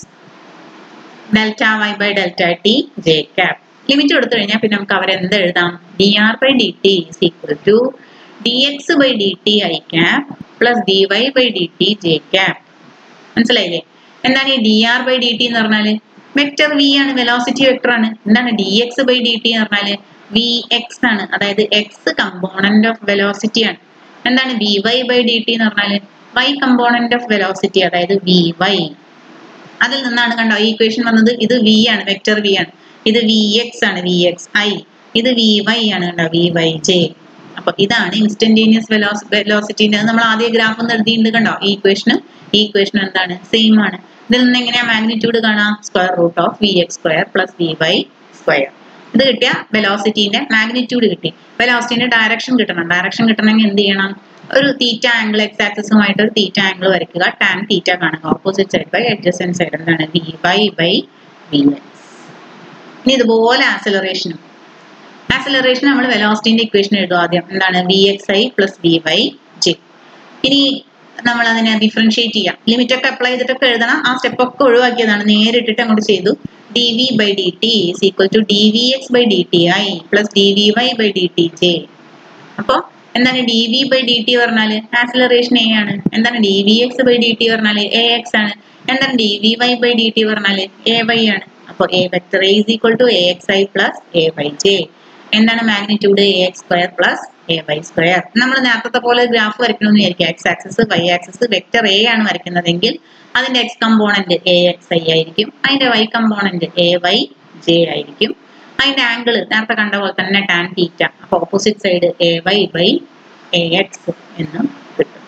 delta Y by delta T J cap limit കൊടുത്തു കഴിഞ്ഞാൽ പിന്നെ നമുക്ക് അവർ എന്ത് എഴുതാം D R by D T is equal to D X by D T I cap plus D Y by D T J cap മനസ്സിലായില്ലേ എന്താണ് ഈ D R by D T എന്ന് പറഞ്ഞാല് വെക്ടർ വി ആണ് വെലോസിറ്റി വെക്ടർ ആണ് എന്താണ് D X by D T എന്ന് പറഞ്ഞാല് വി എക്സ് ആണ് അതായത് എക്സ് കമ്പോണന്റ് ഓഫ് വെലോസിറ്റി ആണ് എന്താണ് V Y by D T എന്ന് പറഞ്ഞാൽ വൈ കമ്പോണന്റ് ഓഫ് വെലോസിറ്റി അതായത് വി വൈ അതിൽ നിന്നാണ് കണ്ടോ ഈ ഇക്വേഷൻ വന്നത് ഇത് വി ആണ് വെക്ടർ വി ആണ് ഇത് വി എക്സ് ആണ് വി എക്സ് ഐ ഇത് വി വൈ ആണ് കണ്ടോ വി വൈ ജെ അപ്പൊ ഇതാണ് ഇൻസ്റ്റന്റേനിയസ് വെലോസിറ്റിന്റെ നമ്മൾ ആദ്യ ഗ്രാഫ് ഒന്ന് എഴുതിയിട്ടുണ്ട് കണ്ടോ ഈ ഇക്വേഷനും ഈ ഇക്വേഷനും എന്താണ് സെയിം ആണ് ഇതിൽ നിന്ന് എങ്ങനെയാ മാഗ്നിറ്റ്യൂഡ് കാണാം square root of V X square plus V Y square ഇത് കിട്ടിയ വെലോസിറ്റിന്റെ മാഗ്നിറ്റ്യൂഡ് കിട്ടി വെലോസിറ്റിന്റെ ഡയറക്ഷൻ കിട്ടണം ഡയറക്ഷൻ കിട്ടണമെങ്കിൽ എന്ത് ചെയ്യണം ഒരു തീറ്റ ആംഗിൾ എക്സ് ആക്സിസുമായിട്ട് ഒരു തീറ്റ ആംഗിൾ വരയ്ക്കുക ടാൻ തീറ്റ കാണുക opposite side by adjacent side എന്താണ് V Y by V X ഇനി ഇതുപോലെ ആക്സിലറേഷനും ആക്സിലറേഷൻ നമ്മൾ വെലോസിറ്റിന്റെ ഇക്വേഷൻ എഴുതും ആദ്യം എന്താണ് V X I plus V Y J ഇനി നമ്മൾ അതിനെ ഡിഫറൻഷിയേറ്റ് ചെയ്യാം ലിമിറ്റ് ഒക്കെ അപ്ലൈ ചെയ്തിട്ടൊക്കെ എഴുതണം ആ സ്റ്റെപ്പ് ഒക്കെ ഒഴിവാക്കിയതാണ് നേരിട്ടിട്ട് അങ്ങോട്ട് ചെയ്തു D V by D T is equal to D V X by D T I plus D V Y by D T J അപ്പോൾ എന്താണ് D V by D T പറഞ്ഞാല് ആക്സിലറേഷൻ എ ആണ് എന്താണ് D V X by D T പറഞ്ഞാല് A X ആണ് എന്താണ് D V Y by D T പറഞ്ഞാല് A Y ആണ് അപ്പോൾ A vector A is equal to A X I plus A Y J എന്താണ് magnitude A X square plus A Y square നമ്മൾ നേരത്തെ പോലെ graph വരയ്ക്കണമെന്ന് വിചാരിക്കുക X axis Y axis vector A ആണ് വരയ്ക്കുന്നതെങ്കിൽ അതിന്റെ X component A X I ആയിരിക്കും അതിന്റെ Y component A Y J ആയിരിക്കും അതിന്റെ ആംഗിൾ നേരത്തെ കണ്ട പോലെ തന്നെ ടാൻ തീറ്റ അപ്പൊ opposite side A Y by A X എന്ന് കിട്ടും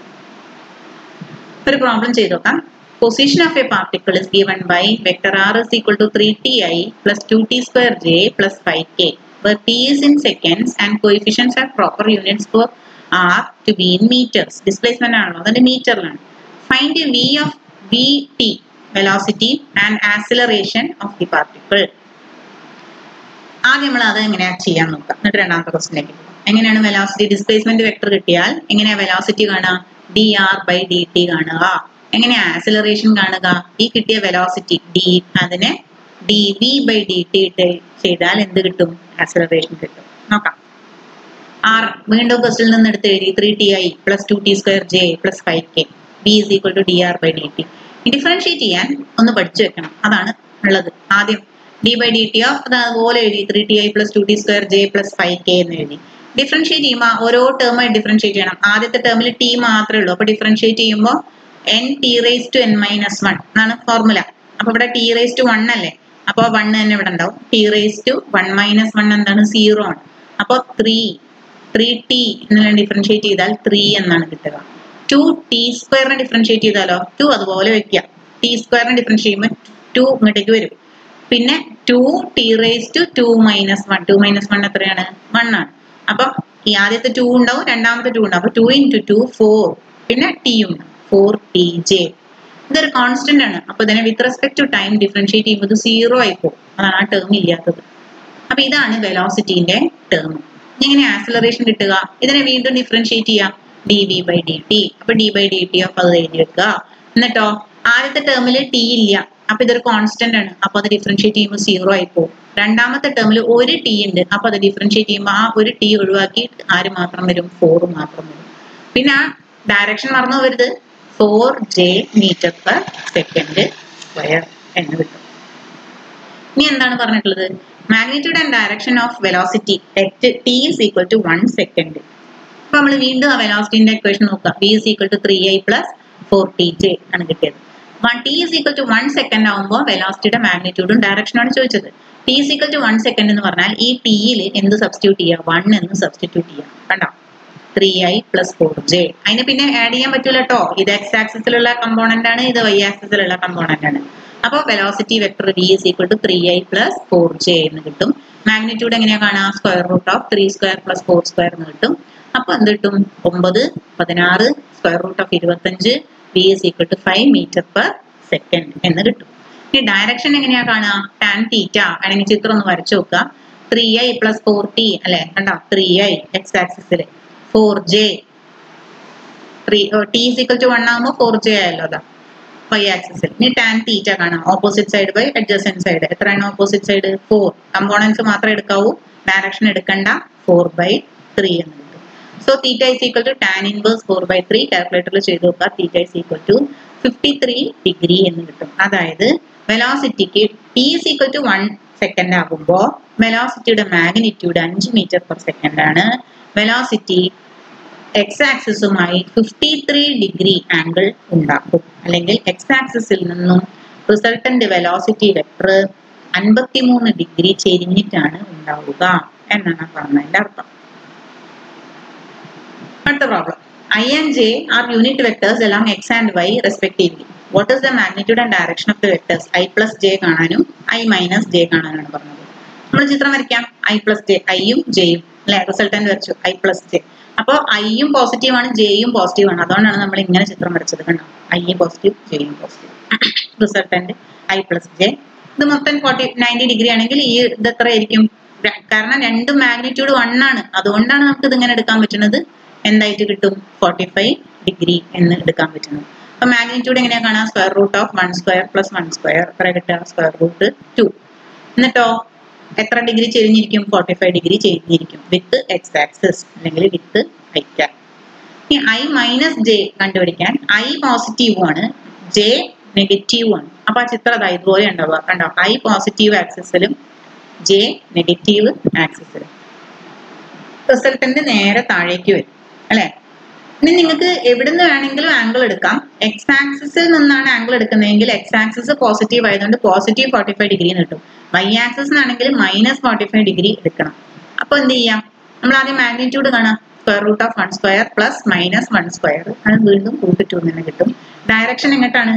ഒരു പ്രോബ്ലം ചെയ്ത് നോക്കാം position of a particle is given by vector R is equal to three T I plus two T square J plus five K where t is in seconds and coefficients are proper units for r to be in meters. Displacement ആണല്ലോ അതിന്റെ മീറ്ററിലാണ് find V of V T velocity and acceleration of the particle ആദ്യം നമ്മൾ അത് എങ്ങനെയാ ചെയ്യാൻ നോക്കാം എന്നിട്ട് രണ്ടാമത്തെ ക്വസ്റ്റിലേക്ക് പോകാം എങ്ങനെയാണ് വെലോസിറ്റി ഡിസ്പ്ലേസ്മെന്റ് വെക്ടർ കിട്ടിയാൽ എങ്ങനെയാ വെലോസിറ്റി കാണുക D R by D T കാണുക എങ്ങനെയാ ആക്സിലറേഷൻ കാണുക ഈ കിട്ടിയ വെലോസിറ്റി ഡി അതിനെ D V by D T ചെയ്താൽ എന്ത് കിട്ടും ആക്സിലറേഷൻ കിട്ടും നോക്കാം ആർ വീണ്ടും ക്വസ്റ്റിൽ നിന്ന് എടുത്ത് എഴുതി three T I plus two T square J plus five K B is equal to D R by D T differentiate ചെയ്യാൻ ഒന്ന് പഠിച്ചു വെക്കണം അതാണ് ഉള്ളത് ആദ്യം ഡി ബൈ ഡി ടി അത് അതുപോലെ എഴുതി three T I plus two T square J plus five K എന്ന് എഴുതി ഡിഫറൻഷിയേറ്റ് ചെയ്യുമ്പോൾ ഓരോ ടേമായി ഡിഫറൻഷിയേറ്റ് ചെയ്യണം ആദ്യത്തെ ടേമിൽ ടി മാത്രമേ ഉള്ളൂ അപ്പൊ ഡിഫറൻഷിയേറ്റ് ചെയ്യുമ്പോൾ N T raise to N minus one എന്നാണ് ഫോർമുല അപ്പൊ ഇവിടെ ടി റേസ് ടു വൺ അല്ലേ അപ്പോൾ വൺ തന്നെ ഇവിടെ ഉണ്ടാവും T raise to one minus one എന്താണ് സീറോ ആണ് അപ്പോൾ ത്രീ ത്രീ ടി എന്നുള്ള ഡിഫറൻഷിയേറ്റ് ചെയ്താൽ ത്രീ എന്നാണ് കിട്ടുക ടു ടി സ്ക്വയറിനെ ഡിഫറൻഷിയേറ്റ് ചെയ്താലോ ടു അതുപോലെ വെക്കുക ടി സ്ക്വയറിനെ ഡിഫറൻഷിയേറ്റ് ചെയ്യുമ്പോൾ ടു ഇങ്ങോട്ടേക്ക് വരും പിന്നെ two T raise to two minus one two minus one എത്രയാണ് വൺ ആണ് അപ്പം ഈ ആദ്യത്തെ ടു ഉണ്ടാവും രണ്ടാമത്തെ ടു ഉണ്ടാവും അപ്പൊ ടു ഇൻറ്റു ടു ഫോർ പിന്നെ ടി ഉണ്ട് ഫോർ ടി ജെ ഇതൊരു കോൺസ്റ്റന്റ് ആണ് അപ്പൊ ഇതിനെ with respect to time differentiate ചെയ്യുമ്പോൾ സീറോ ആയി പോകും അതാണ് ആ ടേം ഇല്ലാത്തത് അപ്പൊ ഇതാണ് വെലോസിറ്റിന്റെ ടേം എങ്ങനെ ആക്സിലറേഷൻ കിട്ടുക ഇതിനെ വീണ്ടും ഡിഫറൻഷിയേറ്റ് ചെയ്യാം D V by D T അപ്പൊ ഡി ബൈ ഡി ടി അപ്പൊ അത് എഴുതി വെക്കുക എന്നിട്ടോ ആദ്യത്തെ ടേമിൽ ടി ഇല്ല അപ്പൊ ഇതൊരു കോൺസ്റ്റന്റ് ആണ് അപ്പൊ അത് ഡിഫറൻഷിയേറ്റ് ചെയ്യുമ്പോൾ സീറോ ആയി പോകും രണ്ടാമത്തെ ടേമിൽ ഒരു ടി ഉണ്ട് അപ്പൊ അത് ഡിഫറൻഷിയേറ്റ് ചെയ്യുമ്പോൾ ആ ഒരു ടി ഒഴിവാക്കി ആര് മാത്രം വരും ഫോർ മാത്രം വരും പിന്നെ ആ ഡയറക്ഷൻ മറന്നു പോകരുത് four J metre per second square എന്ന് കിട്ടും ഇനി എന്താണ് പറഞ്ഞിട്ടുള്ളത് magnitude and direction of velocity at T is equal to one second അപ്പൊ നമ്മൾ വീണ്ടും ആ വെലോസിറ്റിന്റെ ഇക്വേഷൻ നോക്കാം B is equal to three I plus four T J ആണ് കിട്ടിയത് one T is equal to one second ആകുമ്പോൾ വെലോസിറ്റിയുടെ മാഗ്നിറ്റ്യൂഡും ഡയറക്ഷനാണ് ചോദിച്ചത് T is equal to one second എന്ന് പറഞ്ഞാൽ ഈ ടിയിൽ എന്ത് സബ്സ്റ്റിറ്റ്യൂട്ട് ചെയ്യാം വൺ എന്ന് സബ്സ്റ്റിറ്റ്യൂട്ട് ചെയ്യാം കണ്ടോ three I plus four J അതിന് പിന്നെ ആഡ് ചെയ്യാൻ പറ്റൂല കേട്ടോ ഇത് എക്സ് ആക്സിസിലുള്ള കമ്പോണന്റ് ആണ് ഇത് വൈ ആക്സിസിലുള്ള കമ്പോണന്റ് ആണ് അപ്പോൾ velocity vector V is equal to three I plus four J എന്ന് കിട്ടും മാഗ്നിറ്റ്യൂഡ് എങ്ങനെയാ കാണാം square root of three square plus four square എന്ന് കിട്ടും അപ്പൊ എന്ത് കിട്ടും ഒമ്പത് പതിനാറ് സ്ക്വയർ റൂട്ട് ഓഫ് ഇരുപത്തഞ്ച് V is equal to five metre per second എന്ന് കിട്ടും ഇനി ഡയറക്ഷൻ എങ്ങനെയാ കാണുക ടാൻ തീറ്റ അല്ലെങ്കിൽ ചിത്രം ഒന്ന് വരച്ചു നോക്കുക three I plus four T അല്ലെ കണ്ടോ ത്രീ ഐ എക്സ് ആക്സിസിൽ four J three T equal to one ആകുമ്പോൾ ഫോർ ജെ ആയല്ലോ അതാ വൈ ആക്സിസിൽ ഇനി ടാൻ തീറ്റ കാണാം opposite side by adjacent side എത്രയാണ് ഓപ്പോസിറ്റ് സൈഡ് ഫോർ കമ്പോണൻസ് മാത്രമേ എടുക്കാവൂ ഡയറക്ഷൻ എടുക്കണ്ട ഫോർ ബൈ ത്രീ എന്ന് കിട്ടും so theta is equal to tan inverse four by three കാൽക്കുലേറ്ററിൽ ചെയ്ത് നോക്കുക theta is equal to fifty three degree എന്ന് കിട്ടും അതായത് വെലോസിറ്റിക്ക് T is equal to one second ആകുമ്പോൾ വെലോസിറ്റിയുടെ മാഗ്നിറ്റ്യൂഡ് അഞ്ച് മീറ്റർ പെർ സെക്കൻഡ് ആണ് വെലോസിറ്റി എക്സ് ആക്സിസുമായി ഫിഫ്റ്റി ത്രീ ഡിഗ്രി ആംഗിൾ ഉണ്ടാക്കും അല്ലെങ്കിൽ എക്സ് ആക്സിസിൽ നിന്നും റിസൾട്ടന്റ് വെലോസിറ്റി വെക്ടർ അൻപത്തിമൂന്ന് ഡിഗ്രി ചെരിഞ്ഞിട്ടാണ് ഉണ്ടാവുക എന്നാണ് പറഞ്ഞതിന്റെ അർത്ഥം അടുത്ത problem I and J are unit vectors എല്ലാം X and Y respectively what is the magnitude and direction of the vectors I plus J കാണാനും ഐ മൈനസ് ജെ കാണാനാണ് പറഞ്ഞത് നമ്മൾ ചിത്രം വരയ്ക്കാം ഐ പ്ലസ് ജെ ഐയും ജെയും അല്ലെ റിസൾട്ടന്റ് വരച്ചു ഐ പ്ലസ് ജെ അപ്പോൾ ഐയും പോസിറ്റീവ് ആണ് ജെയും പോസിറ്റീവ് ആണ് അതുകൊണ്ടാണ് നമ്മൾ ഇങ്ങനെ ചിത്രം വരച്ചത് കണ്ടോ ഐ പോസിറ്റീവ് ജെയും positive resultant I plus J ഇത് മൊത്തം ഫോർട്ടി നയൻറ്റി ഡിഗ്രി ആണെങ്കിൽ ഈ ഇത് എത്ര ആയിരിക്കും ര- കാരണം രണ്ട് മാഗ്നിറ്റ്യൂഡ് വൺ ആണ് അതുകൊണ്ടാണ് നമുക്ക് ഇത് ഇങ്ങനെ എടുക്കാൻ പറ്റുന്നത് എന്തായിട്ട് കിട്ടും ഫോർട്ടി ഫൈവ് ഡിഗ്രി എന്ന് എടുക്കാൻ പറ്റുന്നത് അപ്പൊ മാഗ്നിറ്റ്യൂഡ് എങ്ങനെയാ കാണാം square root of one square plus one square എത്ര കിട്ടുക സ്ക്വയർ റൂട്ട് ടു എന്നിട്ടോ എത്ര ഡിഗ്രി ചെരിഞ്ഞിരിക്കും ഫോർട്ടി ഫൈവ് ഡിഗ്രി ചെരിഞ്ഞിരിക്കും വിത്ത് എക്സ് ആക്സിസ് അല്ലെങ്കിൽ വിത്ത് ഐ ക്യാപ് ഈ ഐ മൈനസ് ജെ കണ്ടുപിടിക്കാൻ ഐ പോസിറ്റീവ് ആണ് ജെ നെഗറ്റീവ് ആണ് അപ്പൊ ആ ചിത്രം അതാ ഇതുപോലെ ഉണ്ടാവുക കണ്ടോ ഐ പോസിറ്റീവ് ആക്സിസിലും ജെ നെഗറ്റീവ് ആക്സിസിലും റിസൾട്ടന്റ് നേരെ താഴേക്ക് വരും അല്ലെ ഇനി നിങ്ങൾക്ക് എവിടുന്ന് വേണമെങ്കിലും ആംഗിൾ എടുക്കാം എക്സ് ആക്സിസിൽ നിന്നാണ് ആംഗിൾ എടുക്കുന്നതെങ്കിൽ എക്സ് ആക്സിസ് പോസിറ്റീവ് ആയതുകൊണ്ട് പോസിറ്റീവ് ഫോർട്ടി ഫൈവ് ഡിഗ്രി കിട്ടും വൈ ആക്സിസ് ആണെങ്കിൽ മൈനസ് ഫോർട്ടി ഫൈവ് ഡിഗ്രി എടുക്കണം അപ്പൊ എന്ത് ചെയ്യാം നമ്മൾ ആദ്യം മാഗ്നിറ്റ്യൂഡ് കാണാം square root of one square plus minus one square അത് വീണ്ടും റൂട്ട് ടു തന്നെ കിട്ടും ഡയറക്ഷൻ എങ്ങോട്ടാണ്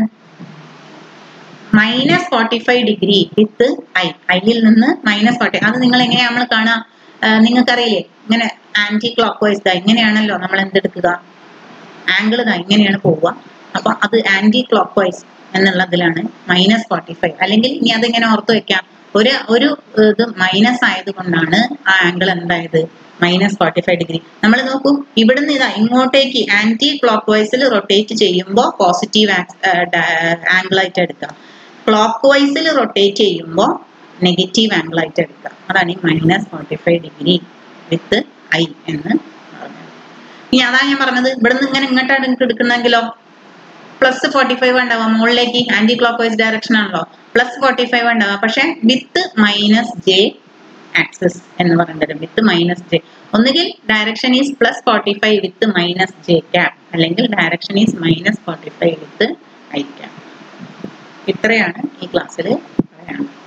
minus forty five degree with I ഐയിൽ നിന്ന് മൈനസ് ഫോർട്ടി അത് നിങ്ങൾ എങ്ങനെയാ നമ്മൾ കാണാം നിങ്ങൾക്കറിയില്ലേ ഇങ്ങനെ ആന്റി ക്ലോക്ക് വൈസ് ദാ ഇങ്ങനെയാണല്ലോ നമ്മൾ എന്തെടുക്കുക ആംഗിൾ ദാ ഇങ്ങനെയാണ് പോവുക അപ്പൊ അത് ആന്റി ക്ലോക്ക് വൈസ് എന്നുള്ളതിലാണ് മൈനസ് ഫോർട്ടി ഫൈവ് അല്ലെങ്കിൽ ഇനി അതിങ്ങനെ ഓർത്ത് വെക്കാം ഒരു ഒരു ഇത് മൈനസ് ആയതുകൊണ്ടാണ് ആ ആംഗിൾ എന്തായത് മൈനസ് ഫോർട്ടി ഫൈവ് ഡിഗ്രി നമ്മൾ നോക്കൂ ഇവിടുന്ന് ഇതാ ഇങ്ങോട്ടേക്ക് ആന്റി ക്ലോക്ക് വൈസിൽ റൊട്ടേറ്റ് ചെയ്യുമ്പോൾ പോസിറ്റീവ് ആംഗിൾ ആയിട്ട് എടുക്കാം ക്ലോക്ക് വൈസിൽ റൊട്ടേറ്റ് ചെയ്യുമ്പോൾ നെഗറ്റീവ് ആംഗിൾ ആയിട്ട് എടുക്കാം അതാണ് ഈ minus forty five degree with I എന്ന് പറഞ്ഞത് ഇനി അതാ ഞാൻ പറഞ്ഞത് ഇവിടുന്ന് ഇങ്ങനെ ഇങ്ങോട്ടാണ് നിങ്ങൾക്ക് എടുക്കുന്നെങ്കിലോ പ്ലസ് ഫോർട്ടി ഫൈവ് ഉണ്ടാവുക മുകളിലേക്ക് ആന്റി ക്ലോക്ക് വൈസ് ഡയറക്ഷൻ ആണല്ലോ പ്ലസ് ഫോർട്ടി ഫൈവ് ഉണ്ടാവുക പക്ഷെ വിത്ത് മൈനസ് ജെ ആക്സസ് എന്ന് പറയേണ്ടത് വിത്ത് മൈനസ് ജെ ഒന്നുകിൽ direction is plus forty five with minus J cap അല്ലെങ്കിൽ direction is minus forty five with I cap ഇത്രയാണ് ഈ ക്ലാസ്സിൽ പറയാനുള്ളത്